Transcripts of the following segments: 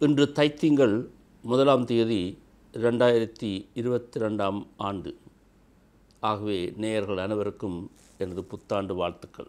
இன்று தைத்திங்கள் முதலாம் தேதி ரெண்டாயிரத்தி இருபத்தி ரெண்டாம் ஆண்டு ஆகவே நேயர்கள் அனைவருக்கும் எனது புத்தாண்டு வாழ்த்துக்கள்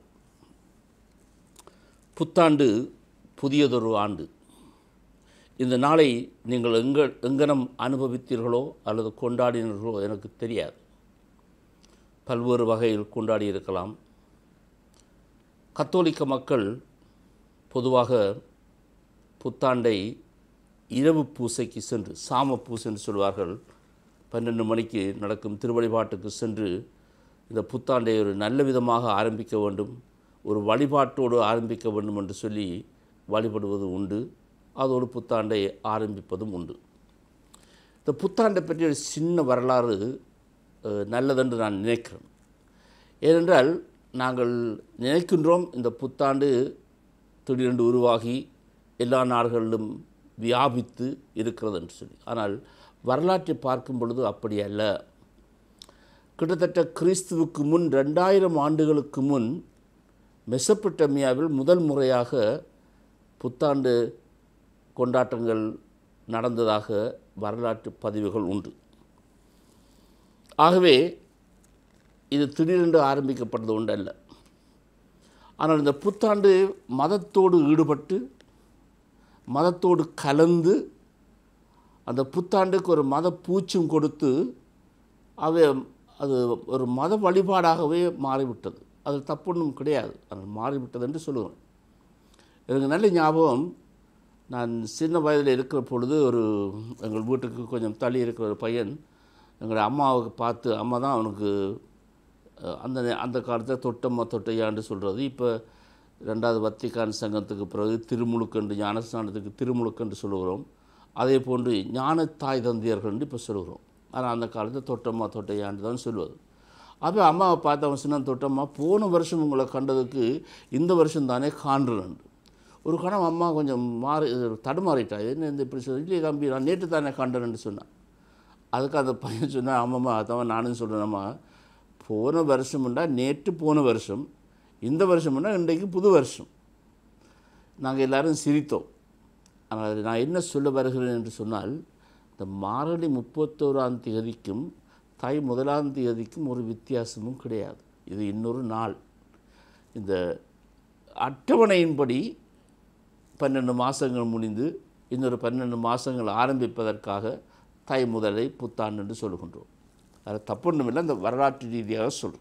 புத்தாண்டு புதியதொரு ஆண்டு இந்த நாளை நீங்கள் எங்க எங்கனம் அனுபவித்தீர்களோ அல்லது கொண்டாடினீர்களோ எனக்கு தெரியாது பல்வேறு வகையில் கொண்டாடி இருக்கலாம் கத்தோலிக்க மக்கள் பொதுவாக புத்தாண்டை இரவு பூசைக்கு சென்று சாம பூசை என்று சொல்வார்கள் பன்னெண்டு மணிக்கு நடக்கும் திருவழிபாட்டுக்கு சென்று இந்த புத்தாண்டை ஒரு நல்ல விதமாக ஆரம்பிக்க வேண்டும் ஒரு வழிபாட்டோடு ஆரம்பிக்க வேண்டும் என்று சொல்லி வழிபடுவது உண்டு அதோடு புத்தாண்டை ஆரம்பிப்பதும் உண்டு இந்த புத்தாண்டை பற்றி ஒரு சின்ன வரலாறு அஹ், நல்லதென்று நான் நினைக்கிறேன் ஏனென்றால் நாங்கள் நினைக்கின்றோம் இந்த புத்தாண்டு திடீரென்று உருவாகி எல்லா நாடுகளிலும் வியாபித்து இருக்கிறது என்று சொல்லி ஆனால் வரலாற்றை பார்க்கும் பொழுது அப்படி அல்ல கிட்டத்தட்ட கிறிஸ்துவுக்கு முன் ரெண்டாயிரம் ஆண்டுகளுக்கு முன் மெசப்பட்டமியாவில் முதல் முறையாக புத்தாண்டு கொண்டாட்டங்கள் நடந்ததாக வரலாற்று பதிவுகள் உண்டு ஆகவே இது திடீரென்று ஆரம்பிக்கப்பட்டது உண்டல்ல ஆனால் இந்த புத்தாண்டு மதத்தோடு ஈடுபட்டு மதத்தோடு கலந்து அந்த புத்தாண்டுக்கு ஒரு மத பூச்சும் கொடுத்து அவை அது ஒரு மத வழிபாடாகவே மாறிவிட்டது அது தப்பொன்றும் கிடையாது அது மாறிவிட்டது என்று சொல்லுவேன் எனக்கு நல்ல ஞாபகம் நான் சின்ன வயதில் இருக்கிற பொழுது ஒரு எங்கள் வீட்டுக்கு கொஞ்சம் தள்ளி இருக்கிற ஒரு பையன் எங்களுடைய அம்மாவுக்கு பார்த்து அம்மா தான் அவனுக்கு அஹ், அந்த நே- அந்த காலத்தில் தொட்டம்மா தொட்டையான்னு சொல்கிறது இப்போ ரெண்டாவது வத்திக்கான் சங்கத்துக்கு பிறகு திருமுழுக்கன்று ஞானஸ்தானத்துக்கு திருமுழுக்கன்று சொல்லுகிறோம் அதே போன்று ஞானத்தாய் தந்தையர்கள் என்று இப்போ சொல்லுகிறோம் ஆனால் அந்த காலத்தில் தொட்டம்மா தொட்டையான்னு தான் சொல்லுவது அப்போ அம்மாவை பார்த்து அவன் சொன்னான் தொட்டம்மா போன வருஷம் உங்களை கண்டதுக்கு இந்த வருஷம் தானே காண்றேன் ஒரு கணம் அம்மா கொஞ்சம் மாறி தடுமாறிட்டா என்ன இந்த இப்படி சொல்லி இல்லையே தம்பி நான் நேற்று தானே கண்டேன்னு சொன்னான் அதுக்கு அந்த பையன் சொன்னான் ஆமாம்மா அதான் நானும் சொல்கிறேனம்மா போன வருஷம்னா நேற்று போன வருஷம் இந்த வருஷம்னா இன்றைக்கு புது வருஷம் நாங்கள் எல்லாரும் சிரித்தோம் ஆனால் நான் என்ன சொல்ல வருகிறேன் என்று சொன்னால் இந்த மார்கழி முப்பத்தோராம் தேதிக்கும் தை முதலாம் தேதிக்கும் ஒரு வித்தியாசமும் கிடையாது இது இன்னொரு நாள் இந்த அட்டவணையின்படி பன்னெண்டு மாதங்கள் முடிந்து இன்னொரு பன்னெண்டு மாதங்கள் ஆரம்பிப்பதற்காக தை முதலை புத்தாண்டு என்று சொல்கின்றோம் அது தப்பொன்றும் இல்லை அந்த வரலாற்று ரீதியாக சொல்கிறோம்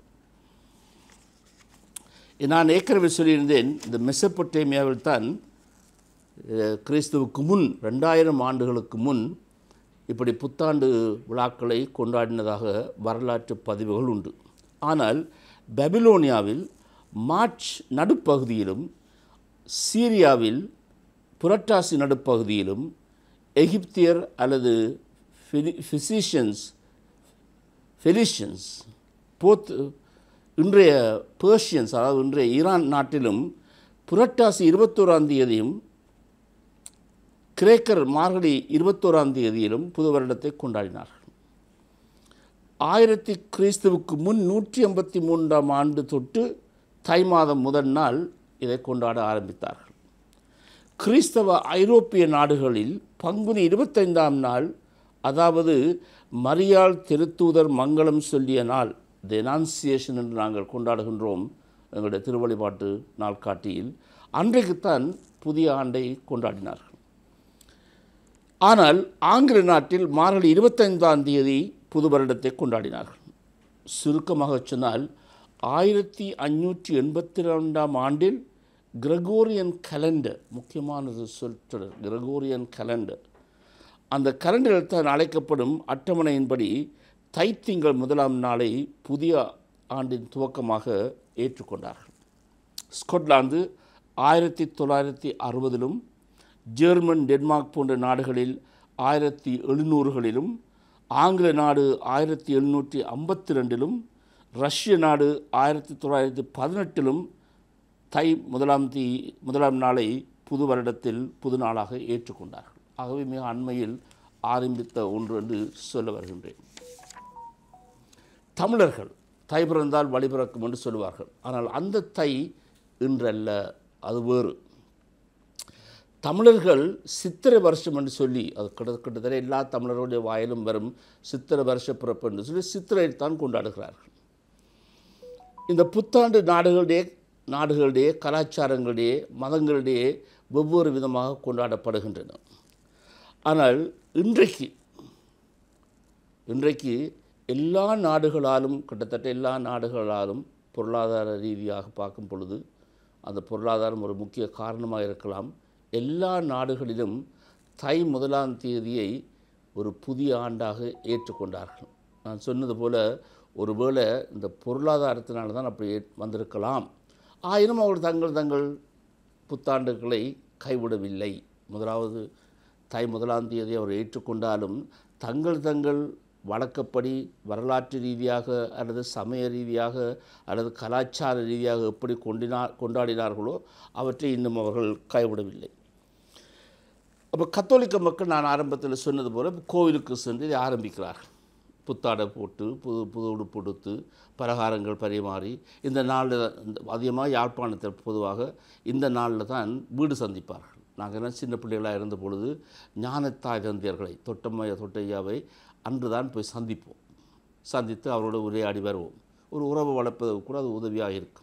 நான் ஏற்கனவே சொல்லியிருந்தேன் இந்த மெசப்பொட்டேமியாவில் தான் அஹ், கிறிஸ்துவுக்கு முன் ரெண்டாயிரம் ஆண்டுகளுக்கு முன் இப்படி புத்தாண்டு விழாக்களை கொண்டாடினதாக வரலாற்று பதிவுகள் உண்டு ஆனால் பெபிலோனியாவில் மார்ச் நடுப்பகுதியிலும் சீரியாவில் புரட்டாசி நடுப்பகுதியிலும் எகிப்தியர் அல்லது ஃபிசிஷியன்ஸ் ஃபெலிஷியன்ஸ் போத் இன்றைய பேர்ஷியன்ஸ் அதாவது இன்றைய ஈரான் நாட்டிலும் புரட்டாசி இருபத்தோராம் தேதியும் கிரேக்கர் மார்கழி இருபத்தோராம் தேதியிலும் புது வருடத்தை கொண்டாடினார்கள் ஆயிரத்தி கிறிஸ்துவுக்கு முன் நூற்றி ஐம்பத்தி மூன்றாம் ஆண்டு தொட்டு தை மாதம் முதல் நாள் இதை கொண்டாட ஆரம்பித்தார்கள் கிறிஸ்தவ ஐரோப்பிய நாடுகளில் பங்குனி இருபத்தைந்தாம் நாள் அதாவது மரியாள் திருத்தூதர் மங்களம் சொல்லிய நாள் டெனான்சியேஷன் என்று நாங்கள் கொண்டாடுகின்றோம் எங்களுடைய திருவழிபாட்டு நாள்காட்டியில் அன்றைக்குத்தான் புதிய ஆண்டை கொண்டாடினார்கள் ஆனால் ஆங்கில நாட்டில் மார்கழி இருபத்தைந்தாம் தேதி புது வருடத்தை கொண்டாடினார்கள் சுருக்கமாக சொன்னால் ஆயிரத்தி அஞ்சூற்றி எண்பத்தி ரெண்டாம் ஆண்டில் கிரகோரியன் கலண்டர் முக்கியமானது சொல்றர் கிரகோரியன் கலண்டர் அந்த கலண்டரில் தான் அழைக்கப்படும் அட்டவணையின்படி தைத்திங்கள் முதலாம் நாளை புதிய ஆண்டின் துவக்கமாக ஏற்றுக்கொண்டார்கள் ஸ்கொட்லாந்து ஆயிரத்தி தொள்ளாயிரத்தி அறுபதிலும் ஜெர்மன் டென்மார்க் போன்ற நாடுகளில் ஆயிரத்தி எழுநூறுகளிலும் ஆங்கில நாடு ஆயிரத்தி எழுநூற்றி ஐம்பத்தி ரெண்டிலும் ரஷ்ய நாடு ஆயிரத்தி தொள்ளாயிரத்தி பதினெட்டிலும் தை முதலாம் தீ முதலாம் நாளை புது வருடத்தில் புது நாளாக ஏற்றுக்கொண்டார்கள் ஆகவே மிக அண்மையில் ஆரம்பித்த ஒன்று என்று சொல்ல வருகின்றேன் தமிழர்கள் தை பிறந்தால் வழி பிறக்கும் என்று சொல்லுவார்கள் ஆனால் அந்த தை இன்றல்ல அது வேறு தமிழர்கள் சித்திரை வருஷம் என்று சொல்லி அது கிட்ட கிட்டத்தட்ட எல்லா தமிழர்களுடைய வாயிலும் வரும் சித்திரை வருஷ பிறப்பு என்று சொல்லி சித்திரைத்தான் கொண்டாடுகிறார்கள் இந்த புத்தாண்டு நாடுகளுடைய நாடுகளுடைய கலாச்சாரங்களுடைய மதங்களுடைய வெவ்வேறு விதமாக கொண்டாடப்படுகின்றன ஆனால் இன்றைக்கு இன்றைக்கு எல்லா நாடுகளாலும் கிட்டத்தட்ட எல்லா நாடுகளாலும் பொருளாதார ரீதியாக பார்க்கும் பொழுது அந்த பொருளாதாரம் ஒரு முக்கிய காரணமாக இருக்கலாம் எல்லா நாடுகளிலும் தை முதலாம் தேதியை ஒரு புதிய ஆண்டாக ஏற்றுக்கொண்டார்கள் நான் சொன்னது போல ஒருவேளை இந்த பொருளாதாரத்தினால தான் அப்படி ஏற்- வந்திருக்கலாம் ஆயினும் அவர்கள் தங்கள் தங்கள் புத்தாண்டுகளை கைவிடவில்லை முதலாவது தை முதலாம் தேதி அவர் ஏற்றுக்கொண்டாலும் தங்கள் தங்கள் வழக்கப்படி வரலாற்று ரீதியாக அல்லது சமய ரீதியாக அல்லது கலாச்சார ரீதியாக எப்படி கொண்டினார் கொண்டாடினார்களோ அவற்றை இன்னும் அவர்கள் கைவிடவில்லை அப்போ கத்தோலிக்க மக்கள் நான் ஆரம்பத்தில் சொன்னது போல கோவிலுக்கு சென்று இதை ஆரம்பிக்கிறார்கள் புத்தாடை போட்டு புது புது உடுப்பு உடுத்து பலகாரங்கள் பரிமாறி இந்த நாளில் அதிகமாக யாழ்ப்பாணத்தில் பொதுவாக இந்த நாளில் தான் வீடு சந்திப்பார்கள் நாங்கள் எல்லாம் சின்ன பிள்ளைகளாக இருந்த பொழுது ஞானத்தாய் தந்தையர்களை தொட்டம்மைய தொட்டையாவை அன்று தான் போய் சந்திப்போம் சந்தித்து அவரோட உரையாடி வருவோம் ஒரு உறவு வளர்ப்பதற்கு கூட அது உதவியாக இருக்கும்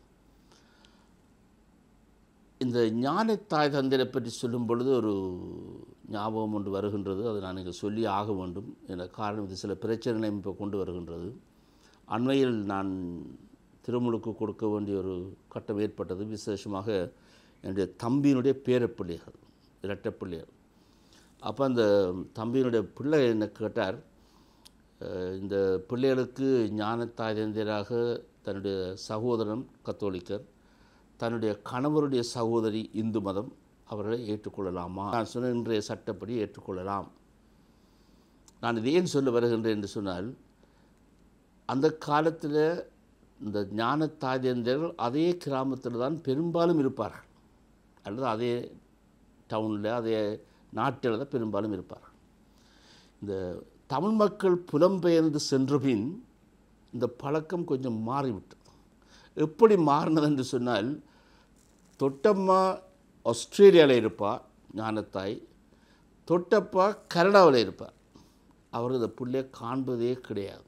இந்த ஞானத்தாய் தந்தையரை பற்றி சொல்லும் பொழுது ஒரு ஞாபகம் ஒன்று வருகின்றது அதை நான் இங்கே சொல்லி ஆக வேண்டும் என காரணம் இது சில பிரச்சனைகளை இப்போ கொண்டு வருகின்றது அண்மையில் நான் திருமுழுக்கு கொடுக்க வேண்டிய ஒரு கட்டம் ஏற்பட்டது விசேஷமாக என்னுடைய தம்பியினுடைய பேரப்பிள்ளைகள் இரட்டைப்பிள்ளைகள் அப்போ அந்த தம்பியினுடைய பிள்ளை என்ன கேட்டார் அஹ், இந்த பிள்ளைகளுக்கு ஞானத்தாய் தந்தையராக தன்னுடைய சகோதரன் கத்தோலிக்கர் தன்னுடைய கணவருடைய சகோதரி இந்து மதம் அவர்களை ஏற்றுக்கொள்ளலாமா நான் சொன்ன இன்றைய சட்டப்படி ஏற்றுக்கொள்ளலாம் நான் இது ஏன் சொல்ல வருகின்றேன் என்று சொன்னால் அந்த காலத்தில் இந்த ஞான தாஜேந்திரர்கள் அதே கிராமத்தில் தான் பெரும்பாலும் இருப்பார்கள் அல்லது அதே டவுனில் அதே நாட்டில் தான் பெரும்பாலும் இருப்பார்கள் இந்த தமிழ் மக்கள் புலம்பெயர்ந்து சென்றபின் இந்த பழக்கம் கொஞ்சம் மாறிவிட்டது எப்படி மாறினது என்று சொன்னால் தொட்டம்மா ஆஸ்திரேலியாவில் இருப்பார் ஞானத்தாய் தொட்டப்பா கனடாவில் இருப்பார் அவர் இந்த பிள்ளைய காண்பதே கிடையாது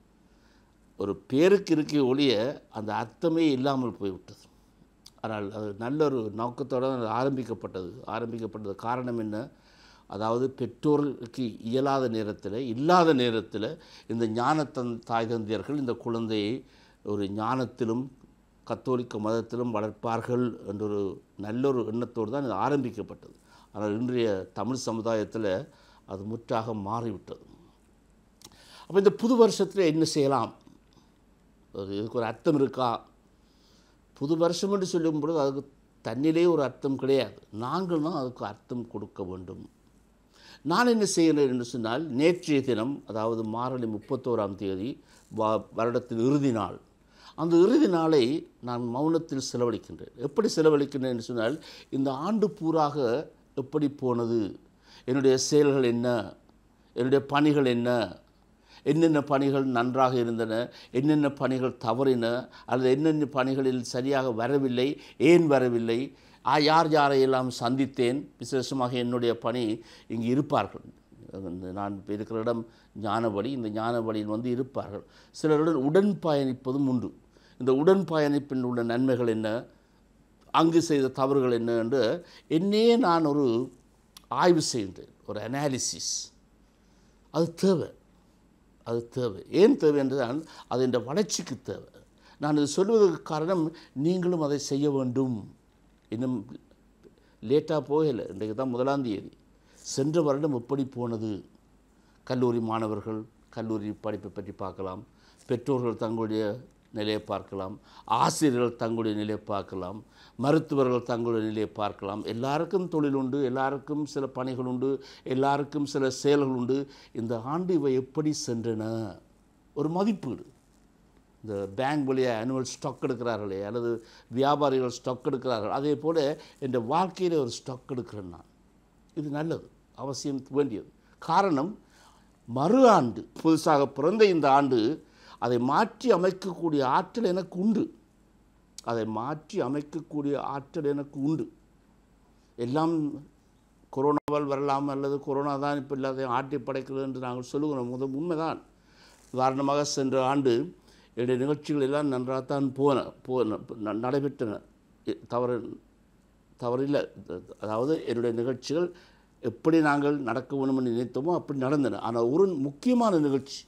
ஒரு பேருக்கு இருக்க ஒழிய அந்த அர்த்தமே இல்லாமல் போய்விட்டது ஆனால் அது நல்ல ஒரு நோக்கத்தோடு அது ஆரம்பிக்கப்பட்டது ஆரம்பிக்கப்பட்டது காரணம் என்ன அதாவது பெற்றோருக்கு இயலாத நேரத்தில் இல்லாத நேரத்தில் இந்த ஞானத்தன் தாய் தந்தையர்கள் இந்த குழந்தையை ஒரு ஞானத்திலும் கத்தோலிக்க மதத்திலும் வளர்ப்பார்கள் என்ற ஒரு நல்ல ஒரு எண்ணத்தோடு தான் இது ஆரம்பிக்கப்பட்டது ஆனால் இன்றைய தமிழ் சமுதாயத்தில் அது முற்றாக மாறிவிட்டது அப்போ இந்த புது வருஷத்தில் என்ன செய்யலாம் ஒரு இதுக்கு ஒரு அர்த்தம் இருக்கா புது வருஷம் என்று சொல்லும் பொழுது அதுக்கு தன்னிலே ஒரு அர்த்தம் கிடையாது நாங்கள் தான் அதுக்கு அர்த்தம் கொடுக்க வேண்டும் நான் என்ன செய்கிறேன் என்று சொன்னால் நேற்றைய தினம் அதாவது மார்கழி முப்பத்தோராம் தேதி வா வருடத்தின் இறுதி நாள் அந்த இறுதி நாளை நான் மௌனத்தில் செலவழிக்கின்றேன் எப்படி செலவழிக்கின்றேன் என்று சொன்னால் இந்த ஆண்டு பூராக எப்படி போனது என்னுடைய செயல்கள் என்ன என்னுடைய பணிகள் என்ன என்னென்ன பணிகள் நன்றாக இருந்தன என்னென்ன பணிகள் தவறின அல்லது என்னென்ன பணிகளில் சரியாக வரவில்லை ஏன் வரவில்லை ஆ, யார் யாரையெல்லாம் சந்தித்தேன் விசேஷமாக என்னுடைய பணி இங்கு இருப்பார்கள் இந்த நான் இப்ப இருக்கிற இடம் ஞானவழி இந்த ஞானவழியில் வந்து இருப்பார்கள் சிலருடன் உடன் பயணிப்பதும் உண்டு இந்த உடன் பயணிப்பில் உள்ள நன்மைகள் என்ன அங்கு செய்த தவறுகள் என்ன என்று என்னையே நான் ஒரு ஆய்வு செய்கின்றேன் ஒரு அனாலிசிஸ் அது தேவை அது தேவை ஏன் தேவை என்றால் அது இந்த வளர்ச்சிக்கு தேவை நான் இது சொல்வதற்கு காரணம் நீங்களும் அதை செய்ய வேண்டும் இன்னும் லேட்டாக போகலை இன்றைக்கு தான் முதலாம் தேதி சென்ற வருடம் எப்படி போனது கல்லூரி மாணவர்கள் கல்லூரி படிப்பை பற்றி பார்க்கலாம் பெற்றோர்கள் தங்களுடைய நிலையை பார்க்கலாம் ஆசிரியர்கள் தங்களுடைய நிலையை பார்க்கலாம் மருத்துவர்கள் தங்களுடைய நிலையை பார்க்கலாம் எல்லாருக்கும் தொழில் உண்டு எல்லாருக்கும் சில பணிகள் உண்டு எல்லாருக்கும் சில செயல்கள் உண்டு இந்த ஆண்டு இவை எப்படி சென்றன ஒரு மதிப்பீடு இந்த பேங்க் வழியாக ஆனுவல் ஸ்டாக் எடுக்கிறார்களே அல்லது வியாபாரிகள் ஸ்டாக் எடுக்கிறார்கள் அதே போல் என் வாழ்க்கையில் ஒரு ஸ்டாக் எடுக்கிறேன் நான் இது நல்லது அவசியம் வேண்டியது காரணம் மறு ஆண்டு புதுசாக பிறந்த இந்த ஆண்டு அதை மாற்றி அமைக்கக்கூடிய ஆற்றல் எனக்கு உண்டு அதை மாற்றி அமைக்கக்கூடிய ஆற்றல் எனக்கு உண்டு எல்லாம் கொரோனாவால் வரலாம் அல்லது கொரோனா தான் இப்போ எல்லாத்தையும் ஆட்டி படைக்கிறது என்று நாங்கள் சொல்லுகிறோம் முத உண்மைதான் உதாரணமாக சென்ற ஆண்டு என்னுடைய நிகழ்ச்சிகள் எல்லாம் நன்றாகத்தான் போன போன ந- நடைபெற்றன இ- தவறு தவறில்லை அதாவது என்னுடைய நிகழ்ச்சிகள் எப்படி நாங்கள் நடக்க வேண்டும் என்று நினைத்தோமோ அப்படி நடந்தன ஆனால் ஒரு முக்கியமான நிகழ்ச்சி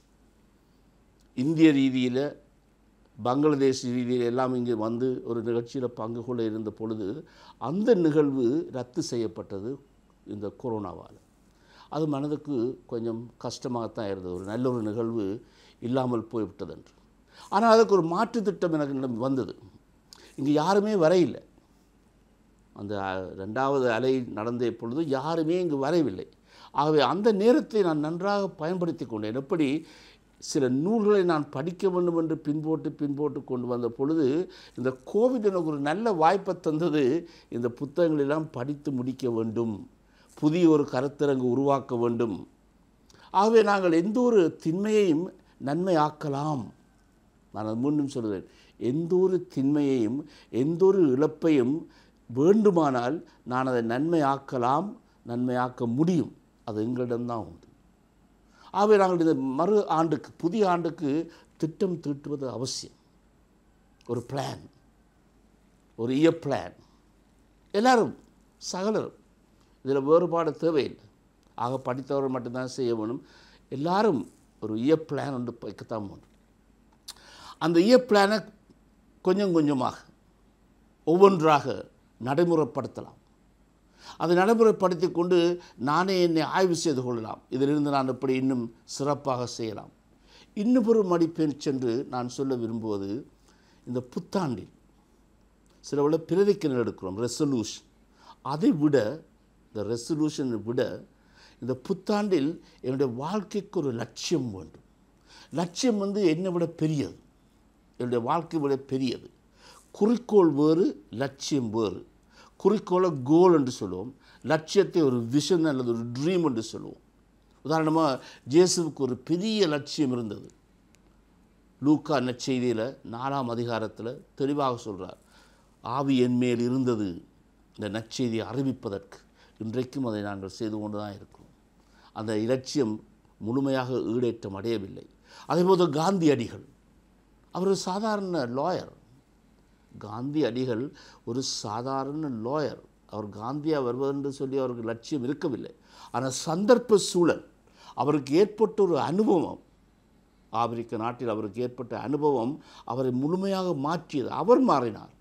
இந்திய ரீதியில் பங்களாதேஷ் ரீதியில் எல்லாம் இங்கே வந்து ஒரு நிகழ்ச்சியில் பங்கு கொள்ள இருந்த பொழுது அந்த நிகழ்வு ரத்து செய்யப்பட்டது இந்த கொரோனாவால் அது மனதுக்கு கொஞ்சம் கஷ்டமாகத்தான் இருந்தது ஒரு நல்ல ஒரு நிகழ்வு இல்லாமல் போய்விட்டது என்று ஆனால் அதுக்கு ஒரு மாற்று திட்டம் எனக்கு வந்தது இங்கே யாருமே வரையில்லை அந்த அஹ், ரெண்டாவது அலை நடந்த பொழுது யாருமே இங்கு வரவில்லை ஆகவே அந்த நேரத்தை நான் நன்றாக பயன்படுத்தி கொண்டேன் எப்படி சில நூல்களை நான் படிக்க வேண்டும் என்று பின்போட்டு பின்போட்டு கொண்டு வந்த பொழுது இந்த கோவிட் எனக்கு ஒரு நல்ல வாய்ப்பை தந்தது இந்த புத்தகங்களெல்லாம் படித்து முடிக்க வேண்டும் புதிய ஒரு கருத்தரங்கு உருவாக்க வேண்டும் ஆகவே நாங்கள் எந்த ஒரு திண்மையையும் நன்மையாக்கலாம் நான் அது மீண்டும் சொல்கிறேன் எந்த ஒரு திண்மையையும் எந்த ஒரு இழப்பையும் வேண்டுமானால் நான் அதை நன்மையாக்கலாம் நன்மையாக்க முடியும் அது எங்களிடம்தான் உண்டு ஆகவே நாங்கள் இந்த மறு ஆண்டுக்கு புதிய ஆண்டுக்கு திட்டம் தீட்டுவது அவசியம் ஒரு பிளான் ஒரு இயர் பிளான் எல்லாரும் சகலரும் இதில் வேறுபாடு தேவையில்லை ஆக படித்தவர்கள் மட்டும்தான் செய்ய வேணும் எல்லாரும் ஒரு இயர் பிளான் ஒன்று வைக்கத்தான் வேணும் அந்த இயர் பிளானை கொஞ்சம் கொஞ்சமாக ஒவ்வொன்றாக நடைமுறைப்படுத்தலாம் அதை நடைமுறைப்படுத்தி கொண்டு நானே என்னை ஆய்வு செய்து கொள்ளலாம் இதிலிருந்து நான் எப்படி இன்னும் சிறப்பாக செய்யலாம் இன்னும் ஒரு மடிப்பேன் சென்று நான் சொல்ல விரும்புவது இந்த புத்தாண்டில் சில விட பிரதிக்கல் எடுக்கிறோம் ரெசல்யூஷன் அதை விட இந்த ரெசல்யூஷனை விட இந்த புத்தாண்டில் என்னுடைய வாழ்க்கைக்கு ஒரு லட்சியம் வேண்டும் லட்சியம் வந்து என்னை விட பெரியது என்னுடைய வாழ்க்கை விட பெரியது குறிக்கோள் வேறு லட்சியம் வேறு குறிக்கோளை கோல் என்று சொல்லுவோம் லட்சியத்தை ஒரு விஷன் அல்லது ஒரு ட்ரீம் என்று சொல்லுவோம் உதாரணமாக ஜேசுவுக்கு ஒரு பெரிய லட்சியம் இருந்தது லூக்கா நற்செய்தியில் நாலாம் அதிகாரத்தில் தெளிவாக சொல்கிறார் ஆவி என் மேல் இருந்தது இந்த நற்செய்தியை அறிவிப்பதற்கு இன்றைக்கும் அதை நாங்கள் செய்து கொண்டு தான் இருக்கிறோம் அந்த இலட்சியம் முழுமையாக ஈடேற்றம் அடையவில்லை அதேபோது காந்தி அடிகள் அவர் ஒரு சாதாரண லாயர் காந்தி அடிகள் ஒரு சாதாரண லாயர் அவர் காந்தியா வருவதென்று சொல்லி அவருக்கு லட்சியம் இருக்கவில்லை ஆனால் சந்தர்ப்ப சூழல் அவருக்கு ஏற்பட்ட ஒரு அனுபவம் ஆப்பிரிக்க நாட்டில் அவருக்கு ஏற்பட்ட அனுபவம் அவரை முழுமையாக மாற்றியது அவர் மாறினார்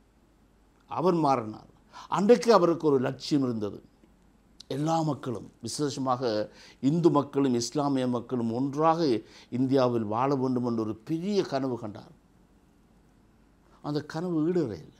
அவர் மாறினார் அன்றைக்கு அவருக்கு ஒரு லட்சியம் இருந்தது எல்லா மக்களும் விசேஷமாக இந்து மக்களும் இஸ்லாமிய மக்களும் ஒன்றாக இந்தியாவில் வாழ வேண்டும் என்ற ஒரு பெரிய கனவு கண்டார் அந்த கனவு ஈடுற இல்லை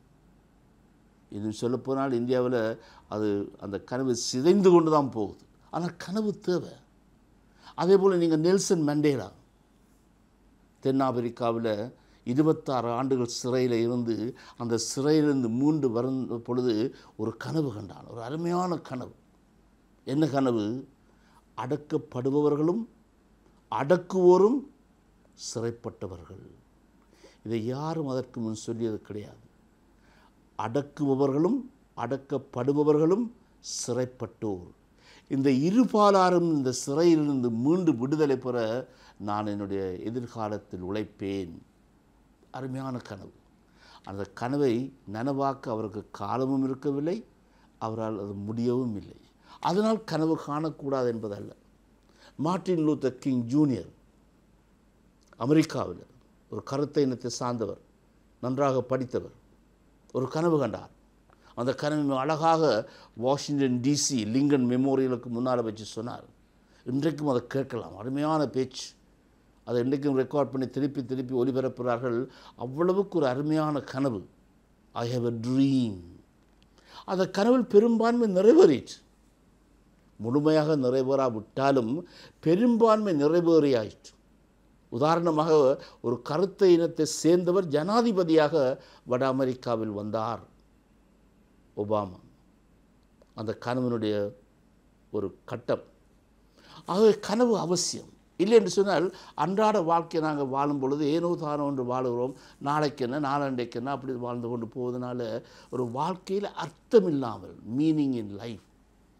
இன்னும் சொல்லப்போனால் இந்தியாவில் அது அந்த கனவு சிதைந்து கொண்டு தான் போகுது ஆனால் கனவு தேவை அதே போல் நீங்கள் நெல்சன் மண்டேலா தென்னாப்பிரிக்காவில் இருபத்தாறு ஆண்டுகள் சிறையில் இருந்து அந்த சிறையிலிருந்து மீண்டு வரும் பொழுது ஒரு கனவு கண்டான் ஒரு அருமையான கனவு என்ன கனவு அடக்கப்படுபவர்களும் அடக்குவோரும் சிறைப்பட்டவர்கள் இதை யாரும் அதற்கு முன் சொல்லியது கிடையாது அடக்குபவர்களும் அடக்கப்படுபவர்களும் சிறைப்பட்டோர் இந்த இருபாலாரும் இந்த சிறையிலிருந்து மீண்டு விடுதலை பெற நான் என்னுடைய எதிர்காலத்தில் உழைப்பேன் அருமையான கனவு அந்த கனவை நனவாக்க அவருக்கு காலமும் இருக்கவில்லை அவரால் அது முடியவும் இல்லை அதனால் கனவு காணக்கூடாது என்பதல்ல மார்ட்டின் லூத்தர் கிங் ஜூனியர் அமெரிக்காவில் ஒரு கருத்தை இனத்தை சார்ந்தவர் நன்றாக படித்தவர் ஒரு கனவு கண்டார் அந்த கனவு அழகாக வாஷிங்டன் டிசி லிங்கன் மெமோரியலுக்கு முன்னால் வச்சு சொன்னார் இன்றைக்கும் அதை கேட்கலாம் அருமையான பேச்சு அதை இன்றைக்கும் ரெக்கார்ட் பண்ணி திருப்பி திருப்பி ஒளிபரப்புகிறார்கள் அவ்வளவுக்கு ஒரு அருமையான கனவு ஐ ஹேவ் எ ட்ரீம் அந்த கனவில் பெரும்பான்மை நிறைவேறிச்சு முழுமையாக நிறைவேறாவிட்டாலும் பெரும்பான்மை நிறைவேறியாயிற்று உதாரணமாக ஒரு கருத்த இனத்தை சேர்ந்தவர் ஜனாதிபதியாக வட அமெரிக்காவில் வந்தார் ஒபாமா அந்த கனவினுடைய ஒரு கட்டம் ஆகவே கனவு அவசியம் இல்லை என்று சொன்னால் அன்றாட வாழ்க்கையை நாங்கள் வாழும் பொழுது ஏனோ தானோ என்று வாழுகிறோம் நாளைக்கு என்ன நாளண்டைக்கு என்ன அப்படி வாழ்ந்து கொண்டு போவதனால ஒரு வாழ்க்கையில் அர்த்தம் இல்லாமல் மீனிங் இன் லைஃப்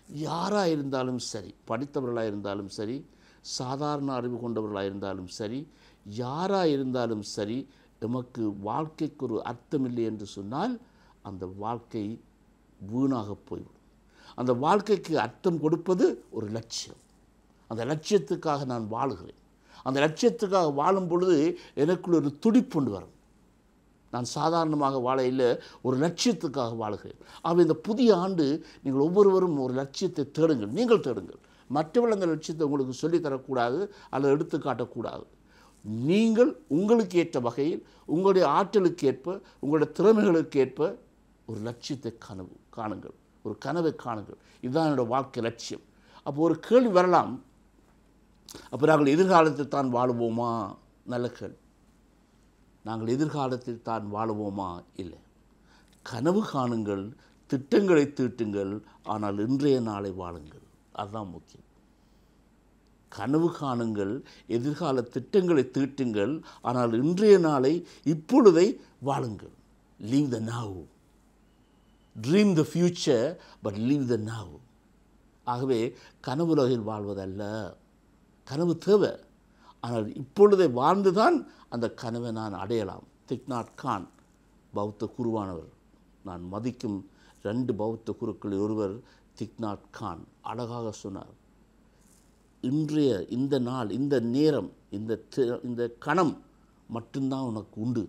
யாராக இருந்தாலும் சரி படித்தவர்களாக இருந்தாலும் சரி சாதாரண அறிவு கொண்டவர்களாக இருந்தாலும் சரி யாராக இருந்தாலும் சரி எமக்கு வாழ்க்கைக்கு ஒரு அர்த்தமில்லை என்று சொன்னால் அந்த வாழ்க்கை வீணாக போய்விடும் அந்த வாழ்க்கைக்கு அர்த்தம் கொடுப்பது ஒரு லட்சியம் அந்த லட்சியத்துக்காக நான் வாழுகிறேன் அந்த லட்சியத்துக்காக வாழும் பொழுது எனக்குள்ள ஒரு துடிப்புண்டு வரும் நான் சாதாரணமாக வாழ இல்லை ஒரு லட்சியத்துக்காக வாழுகிறேன் ஆகவே இந்த புதிய ஆண்டு நீங்கள் ஒவ்வொருவரும் ஒரு லட்சியத்தை தேடுங்கள் நீங்கள் தேடுங்கள் மற்றவர்கள் அந்த லட்சியத்தை உங்களுக்கு சொல்லித் தரக்கூடாது அல்லது எடுத்து காட்டக்கூடாது நீங்கள் உங்களுக்கு ஏற்ற வகையில் உங்களுடைய ஆற்றலுக்கு ஏற்ப உங்களுடைய திறமைகளுக்கு ஏற்ப ஒரு லட்சியத்தை கனவு காணுங்கள் ஒரு கனவை காணுங்கள் இதுதான் என்னோட வாழ்க்கை லட்சியம் அப்போ ஒரு கேள்வி வரலாம் அப்போ நாங்கள் எதிர்காலத்தில் தான் வாழுவோமா நல்ல கேள்வி நாங்கள் எதிர்காலத்தில் தான் வாழுவோமா இல்லை கனவு காணுங்கள் திட்டங்களை தீட்டுங்கள் ஆனால் இன்றைய நாளை வாழுங்கள் அதுதான் முக்கியம் கனவு காணுங்கள் எதிர்கால திட்டங்களை தீட்டுங்கள் ஆனால் இன்றைய நாளை இப்பொழுதை வாழுங்கள் live the now dream the future but live the now ஆகவே கனவுலகில் வாழ்வதல்ல கனவு தேவை ஆனால் இப்பொழுதே வாழ்ந்துதான் அந்த கனவை நான் அடையலாம் திக்நாத் கான் பௌத்த குருவானவர் நான் மதிக்கும் ரெண்டு பௌத்த குருக்களில் ஒருவர் திக்நாத் கான் அழகாக சொன்னார் இன்றைய இந்த நாள் இந்த நேரம் இந்த தி- இந்த கணம் மட்டும்தான் உனக்கு உண்டு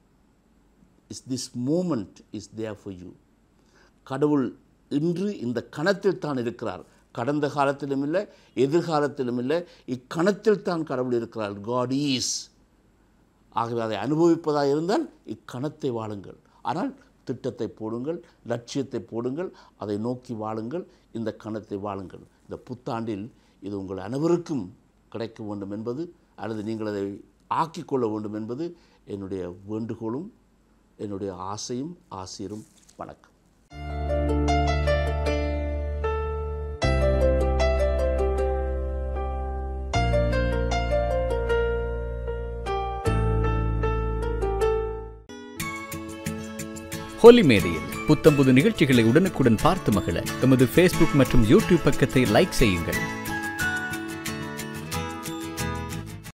is this moment is there for you கடவுள் இன்று இந்த கணத்தில் தான் இருக்கிறார் கடந்த காலத்திலும் இல்லை எதிர்காலத்திலும் இல்லை இக்கணத்தில் தான் கடவுள் இருக்கிறார் காட் ஈஸ் ஆகவே அதை அனுபவிப்பதாக இருந்தால் இக்கணத்தை வாழுங்கள் ஆனால் திட்டத்தை போடுங்கள் லட்சியத்தை போடுங்கள் அதை நோக்கி வாழுங்கள் இந்த கணத்தை வாழுங்கள் இந்த புத்தாண்டில் இது உங்கள் அனைவருக்கும் கிடைக்க வேண்டும் என்பது அல்லது நீங்கள் அதை ஆக்கிக் கொள்ள வேண்டும் என்பது என்னுடைய வேண்டுகோளும் என்னுடைய ஆசையும் ஆசிரும் வணக்கம் ஹோலி மேடையில் புத்தம்புது நிகழ்ச்சிகளை உடனுக்குடன் பார்த்து மகிழ எமது ஃபேஸ்புக் மற்றும் யூடியூப் பக்கத்தை லைக் செய்யுங்கள்